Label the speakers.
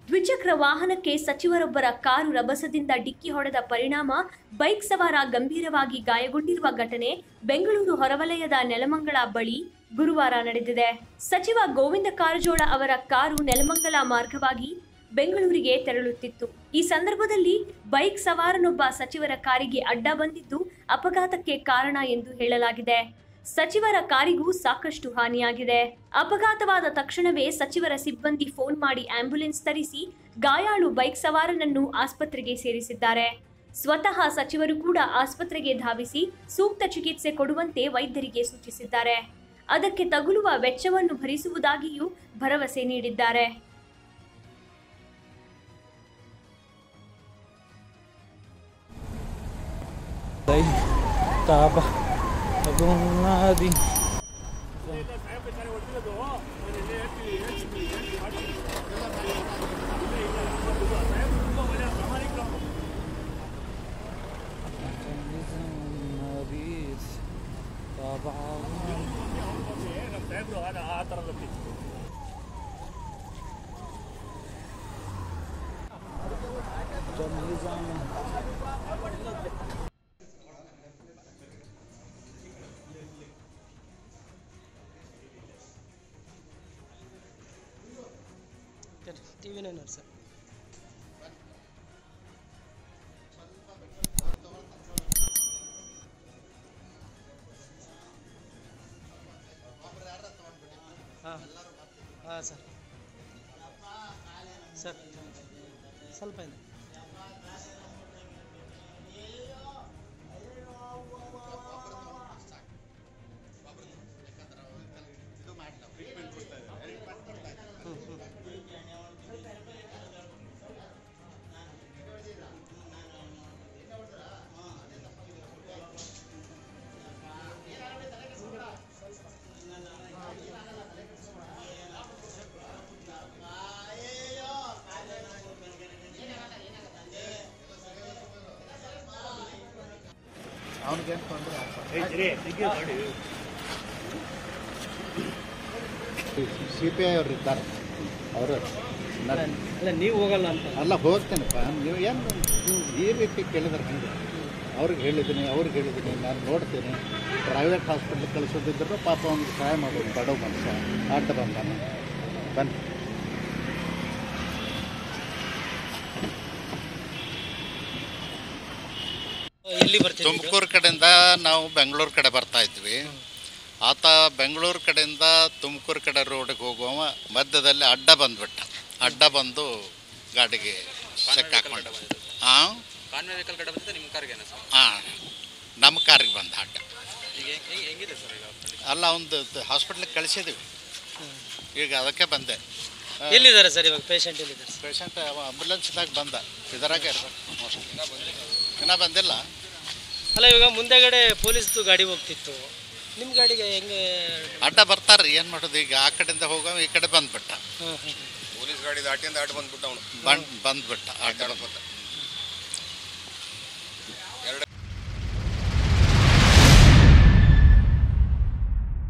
Speaker 1: ದ್ವಿಚಕ್ರ ವಾಹನಕ್ಕೆ ಸಚಿವರೊಬ್ಬರ ಕಾರು ರಭಸದಿಂದ ಡಿಕ್ಕಿ ಹೊಡೆದ ಪರಿಣಾಮ ಬೈಕ್ ಸವಾರ ಗಂಭೀರವಾಗಿ ಗಾಯಗೊಂಡಿರುವ ಘಟನೆ ಬೆಂಗಳೂರು ಹೊರವಲಯದ ನೆಲಮಂಗಲ ಬಳಿ ಗುರುವಾರ ನಡೆದಿದೆ ಸಚಿವ ಗೋವಿಂದ ಕಾರಜೋಳ ಅವರ ಕಾರು ನೆಲಮಂಗಲ ಮಾರ್ಗವಾಗಿ ಬೆಂಗಳೂರಿಗೆ ತೆರಳುತ್ತಿತ್ತು ಈ ಸಂದರ್ಭದಲ್ಲಿ ಬೈಕ್ ಸವಾರನೊಬ್ಬ ಸಚಿವರ ಕಾರಿಗೆ ಅಡ್ಡ ಬಂದಿದ್ದು ಅಪಘಾತಕ್ಕೆ ಕಾರಣ ಎಂದು ಹೇಳಲಾಗಿದೆ ಸಚಿವರ ಕಾರಿಗೂ ಸಾಕಷ್ಟು ಹಾನಿಯಾಗಿದೆ ಅಪಘಾತವಾದ ತಕ್ಷಣವೇ ಸಚಿವರ ಸಿಬ್ಬಂದಿ ಫೋನ್ ಮಾಡಿ ಆಂಬ್ಯುಲೆನ್ಸ್ ತರಿಸಿ ಗಾಯಾಳು ಬೈಕ್ ಸವಾರನನ್ನು ಆಸ್ಪತ್ರೆಗೆ ಸೇರಿಸಿದ್ದಾರೆ ಸ್ವತಃ ಸಚಿವರು ಕೂಡ ಆಸ್ಪತ್ರೆಗೆ ಧಾವಿಸಿ ಸೂಕ್ತ ಚಿಕಿತ್ಸೆ ಕೊಡುವಂತೆ ವೈದ್ಯರಿಗೆ ಸೂಚಿಸಿದ್ದಾರೆ ಅದಕ್ಕೆ ತಗುಲುವ ವೆಚ್ಚವನ್ನು ಭರಿಸುವುದಾಗಿಯೂ ಭರವಸೆ ನೀಡಿದ್ದಾರೆ
Speaker 2: Day, taba, tabunadi.
Speaker 3: T V nine sir ಹಾಂ ಹಾಂ ಸರ್ ಸರ್ ಸ್ವಲ್ಪ ಇದೆ ಹ್ಞೂ ಹ್ಞೂ
Speaker 4: ಸಿ ಪಿ ಐ ಅವ್ರು ಇದ್ದಾರೆ ಅವರು
Speaker 3: ಅಲ್ಲ ನೀವು ಹೋಗಲ್ಲ ಅಂತ
Speaker 4: ಅಲ್ಲ ಹೋಗ್ತೇನಪ್ಪ ನೀವು ಏನು ನೀವು ಈ ರೀತಿ ಕೇಳಿದ್ರೆ ಹಂಗೆ ಅವ್ರಿಗೆ ಹೇಳಿದ್ದೀನಿ ಅವ್ರಿಗೆ ಹೇಳಿದ್ದೀನಿ ನಾನು ನೋಡ್ತೀನಿ ಪ್ರೈವೇಟ್ ಹಾಸ್ಪಿಟ್ಲಿಗೆ ಕಳಿಸೋದಿದ್ರು ಪಾಪ ಅವ್ನಿಗೆ ಸಹಾಯ ಮಾಡೋದು ಬಡವ ಮನುಷ್ಯ ಆಟ ಬಂದಾನ ಬನ್ನಿ
Speaker 3: ಎಲ್ಲಿ ಬರ್ತೀವಿ
Speaker 4: ತುಮಕೂರು ಕಡೆಯಿಂದ ನಾವು ಬೆಂಗಳೂರು ಕಡೆ ಬರ್ತಾ ಇದ್ವಿ ಆತ ಬೆಂಗಳೂರು ಕಡೆಯಿಂದ ತುಮಕೂರು ಕಡೆ ರೋಡಿಗೆ ಹೋಗುವ ಮಧ್ಯದಲ್ಲಿ ಅಡ್ಡ ಬಂದ್ಬಿಟ್ಟ ಅಡ್ಡ ಬಂದು ಗಾಡಿಗೆ ಸೆಕ್ ಹಾಕೊಂಡು ಹಾಂ
Speaker 5: ಕಾನ್ವೆ ವೆಹಿಕಲ್ ಕಡೆ ಬಂದಿದೆ ನಿಮ್ಮ ಕಾರ್ಗೆ ಸರ್
Speaker 4: ಹಾಂ ನಮ್ಮ ಕಾರಿಗೆ ಬಂದ ಅಡ್ಡ
Speaker 5: ಈಗ ಹೆಂಗೆ ಹೆಂಗಿದೆ ಸರ್ ಈಗ condition?
Speaker 4: ಅಲ್ಲ ಒಂದು ಕಳಿಸಿದ್ದೀವಿ ಕಳಿಸಿದ್ವಿ ಈಗ ಅದಕ್ಕೆ ಬಂದೆ
Speaker 3: ಎಲ್ಲಿದ್ದಾರೆ ಸರ್ ಇವಾಗ ಪೇಷಂಟ್ ಎಲ್ಲಿದ್ದಾರೆ ಸರ್
Speaker 4: ಪೇಷಂಟ್ ಆಂಬುಲೆನ್ಸ್ದಾಗ ಬಂದ ಇದರಾಗ ಇರ್ಬೇಕು ಮೋಸ್ಟ್ಲಿ ಇನ್ನೂ ಬಂದಿಲ್ಲ
Speaker 3: ಅಲ್ಲ ಇವಾಗ ಮುಂದೆಗಡೆ ಪೊಲೀಸ್ದು ಗಾಡಿ ಹೋಗ್ತಿತ್ತು ನಿಮ್ಮ ಗಾಡಿಗೆ ಹೆಂಗೆ
Speaker 4: ಅಡ್ಡ ಬರ್ತಾರ್ರಿ ಏನು ಮಾಡೋದು ಈಗ ಆ ಕಡೆಯಿಂದ ಹೋಗವ ಈ ಕಡೆ ಬಂದ್ಬಿಟ್ಟ
Speaker 3: ಹಾಂ ಹಾಂ
Speaker 5: ಪೊಲೀಸ್ ಗಾಡಿ ದಾಟಿಯಿಂದ ದಾಟಿ ಬಂದ್ಬಿಟ್ಟು ಅವನು
Speaker 4: ಬಂದ್ ಬಂದ್ಬಿಟ್ಟ ಅಡ್ಡ
Speaker 5: ಮಾತಾಡೋಕೆ